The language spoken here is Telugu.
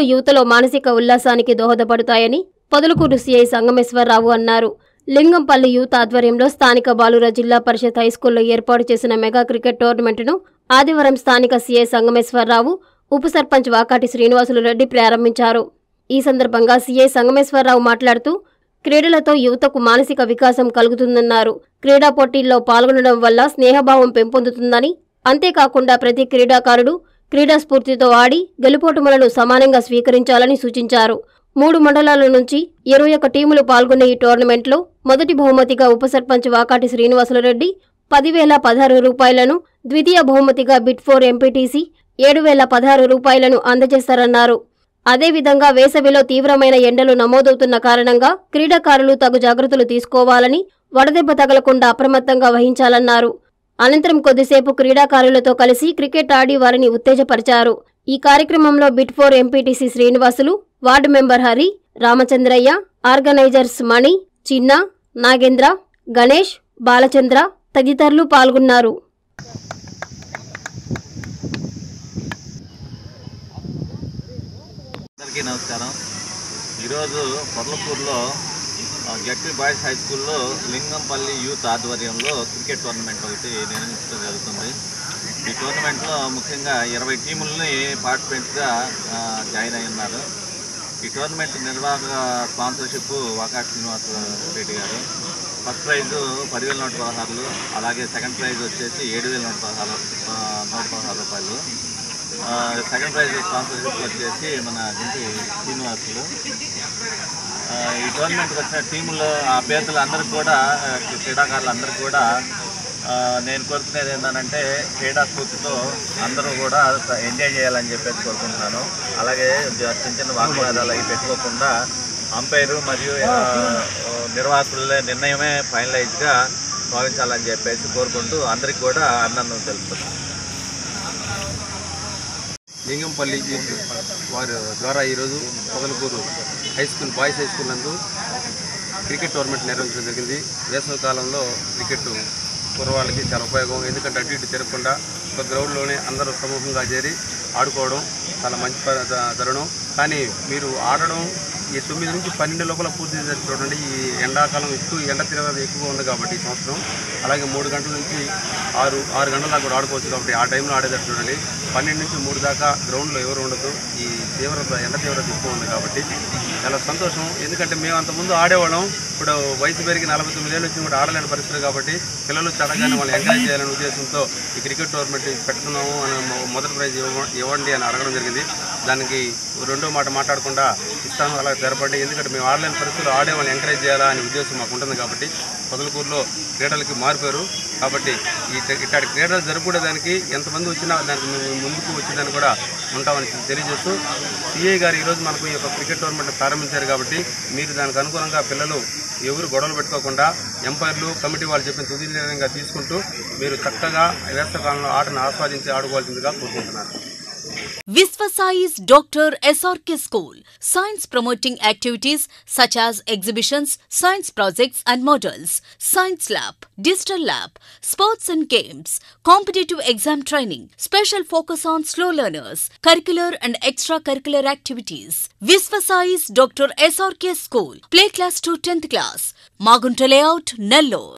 యువతలో మానసిక ఉల్లాసానికి దోహదపడతాయని పొదలకూరు సీఐ సంగమేశ్వరరావు అన్నారు లింగంపల్లి యూత్ ఆధ్వర్యంలో స్థానిక బాలుర జిల్లా పరిషత్ హైస్కూల్లో ఏర్పాటు చేసిన మెగా క్రికెట్ టోర్నమెంట్ను ఆదివారం స్థానిక సీఐ సంగమేశ్వరరావు ఉప సర్పంచ్ వాకాటి శ్రీనివాసులు రెడ్డి ప్రారంభించారు ఈ సందర్భంగా సీఐ సంగమేశ్వరరావు మాట్లాడుతూ క్రీడలతో యువతకు మానసిక వికాసం కలుగుతుందన్నారు క్రీడా పోటీల్లో పాల్గొనడం వల్ల స్నేహభావం పెంపొందుతుందని అంతేకాకుండా ప్రతి క్రీడాకారుడు క్రీడా స్ఫూర్తితో ఆడి గెలుపోటములను సమానంగా స్వీకరించాలని సూచించారు మూడు మండలాల నుంచి ఇరవై ఒక్క టీములు పాల్గొన్న ఈ టోర్నమెంట్లో మొదటి బహుమతిగా ఉప సర్పంచ్ వాకాటి శ్రీనివాసులరెడ్డి పదివేల పదహారు రూపాయలను ద్వితీయ బహుమతిగా బిట్ ఫోర్ ఎంపీటీసీ ఏడు వేల పదహారు రూపాయలను అందజేస్తారన్నారు అదేవిధంగా వేసవిలో తీవ్రమైన ఎండలు నమోదవుతున్న కారణంగా క్రీడాకారులు తగు జాగ్రత్తలు తీసుకోవాలని వడదెబ్బ తగలకుండా అప్రమత్తంగా వహించాలన్నారు అనంతరం కొద్దిసేపు క్రీడాకారులతో కలిసి క్రికెట్ ఆడి వారిని ఉత్తేజపరిచారు ఈ కార్యక్రమంలో bit four MPTC Srinivasulu ward member Hari Ramachandraiah organisers Mani Chinna Nagendra Ganesh Balachandra తదితరులు పాల్గొన్నారు అందరికీ నమస్కారం ఈరోజు పొర్లపూర్లో జడ్పీ బాయ్స్ హై స్కూల్లో లింగంపల్లి యూత్ ఆధ్వర్యంలో క్రికెట్ టోర్నమెంట్ ఒకటి నిర్వహించడం జరుగుతుంది ఈ టోర్నమెంట్లో ముఖ్యంగా ఇరవై టీములని పార్టిసిపెంట్స్గా ఆ, జాయిన్ అయి ఉన్నారు ఈ టోర్నమెంట్ నిర్వాహక స్పాన్సర్షిప్ వాకాట్ శ్రీనివాస రెడ్డి గారు ఫస్ట్ ప్రైజ్ పదివేల నూట పదహారులు అలాగే సెకండ్ ప్రైజ్ వచ్చేసి ఏడు వేల నూట పదహారు ఆ, నూట పదహారు రూపాయలు ఆ, సెకండ్ ప్రైజ్ స్పాన్సర్షిప్ వచ్చేసి మన గుంటి శ్రీనివాసులు ఆ, ఈ టోర్నమెంట్కి వచ్చిన టీములు అభ్యర్థులు అందరికి కూడా ఆ, క్రీడాకారులు అందరికి కూడా ఆ, నేను కోరుకునేది ఏంటంటే క్రీడా స్ఫూర్తితో అందరూ కూడా ఎంజాయ్ చేయాలని చెప్పేసి కోరుకుంటున్నాను అలాగే జ- చిన్న చిన్న వాగ్వాదాలు అవి పెట్టుకోకుండా అంపైరు మరియు ఆ, నిర్వాహకుల నిర్ణయమే ఫైనలైజ్గా భావించాలని చెప్పేసి కోరుకుంటూ అందరికి కూడా అభినందనలు తెలుపుతున్నాను లింగంపల్లి యూత్ వారి ద్వారా ఈరోజు Podalakuru high school boys high school నందు క్రికెట్ టోర్నమెంట్ నిర్వహించడం జరిగింది వేసవి కాలంలో క్రికెట్ కుర్రవాళ్ళకి చాలా ఉపయోగం ఎందుకంటే అటు ఇటు తిరగకుండా ఒక గ్రౌండ్లోనే అందరూ సమూహంగా చేరి ఆడుకోవడం చాలా మంచి ప- త- తరుణం కానీ మీరు ఆడడం ఈ తొమ్మిది నుంచి పన్నెండు లోపల పూర్తి చేసి చూడండి ఈ ఎండాకాలం ఎక్కువ ఎండ తీవ్రత ఎక్కువగా ఉంది కాబట్టి ఈ సంవత్సరం అలాగే మూడు గంటల నుంచి ఆరు ఆరు గంటల దాకా కూడా ఆడుకోవచ్చు కాబట్టి ఆ టైంలో ఆడేటట్టు చూడండి పన్నెండు నుంచి మూడు దాకా గ్రౌండ్లో ఎవరు ఉండదు ఈ తీవ్రత ఎండ తీవ్రత ఎక్కువ ఉంది కాబట్టి చాలా సంతోషం ఎందుకంటే మేము అంతకుముందు ఆడేవాళ్ళం ఇప్పుడు వయసు పెరిగి నలభై తొమ్మిది ఏళ్ళు వచ్చి కూడా ఆడలేని పరిస్థితి కాబట్టి పిల్లలు చడగానే వాళ్ళు ఎంకరేజ్ చేయాలనే ఉద్దేశంతో ఈ క్రికెట్ టోర్నమెంట్ పెట్టుకున్నాము అని మొ- మొదటి ప్రైజ్ ఇవ్వ- ఇవ్వండి అని అడగడం జరిగింది దానికి రెండో మాట మాట్లాడకుండా ఇస్తాను అలా తెరపండి ఎందుకంటే మేము ఆడలేని పరిస్థితుల్లో ఆడే వాళ్ళని ఎంకరేజ్ చేయాలా అనే ఉద్దేశం మాకు ఉంటుంది కాబట్టి పొదలకూరులో క్రీడలకి మారిపోయారు కాబట్టి ఈ ఇట్లాంటి క్రీడలు జరుపుకునేదానికి ఎంతమంది వచ్చినా దానికి మేము ముందుకు వచ్చేదాన్ని కూడా ఉంటామని తెలియజేస్తూ సిఐ గారు ఈరోజు మనకు ఈ యొక్క క్రికెట్ టోర్నమెంట్ ప్రారంభించారు కాబట్టి మీరు దానికి అనుగుణంగా పిల్లలు ఎవరు గొడవలు పెట్టుకోకుండా ఎంపైర్లు కమిటీ వాళ్ళు చెప్పిన తుది నిర్ణయంగా తీసుకుంటూ మీరు చక్కగా వేసవకాలంలో ఆటను ఆస్వాదించి ఆడుకోవాల్సిందిగా కోరుకుంటున్నాను Visvasai's Dr. SRK School. Science promoting activities such as exhibitions, science projects and models, science lab, digital lab, sports and games, competitive exam training, special focus on slow learners, curricular and extracurricular activities. Visvasai's Dr. SRK School. Play class to 10th class. Magunta layout, Nellore.